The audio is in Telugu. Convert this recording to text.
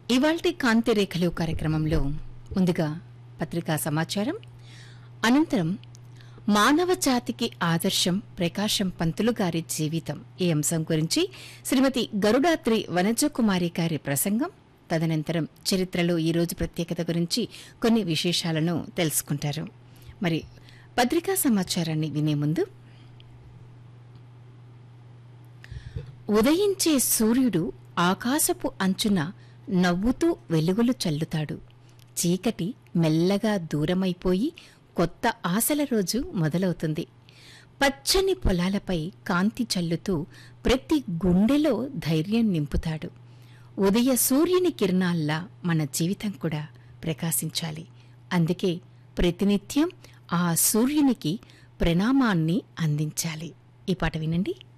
ఇవాల్టి కాంతి రేఖలు కార్యక్రమంలో ముందుగా పత్రికా సమాచారం అనంతరం మానవ జాతికి ఆదర్శం ప్రకాశం పంతులు గారి జీవితం ఈ అంశం గురించి శ్రీమతి గరుడాత్రి వనజకుమారి గారి ప్రసంగం తదనంతరం చరిత్రలో ఈ రోజు ప్రత్యేకత గురించి కొన్ని విశేషాలను తెలుసుకుంటారు మరి పత్రికా సమాచారాన్ని వినే ముందు ఉదయించే సూర్యుడు ఆకాశపు అంచున నవ్వుతూ వెలుగులు చల్లుతాడు చీకటి మెల్లగా దూరమైపోయి కొత్త ఆశల రోజు మొదలవుతుంది పచ్చని పొలాలపై కాంతి చల్లుతూ ప్రతి గుండెలో ధైర్యం నింపుతాడు ఉదయ సూర్యుని కిరణాల్లా మన జీవితం కూడా ప్రకాశించాలి అందుకే ప్రతినిత్యం ఆ సూర్యునికి ప్రణామాన్ని అందించాలి ఈ పాట వినండి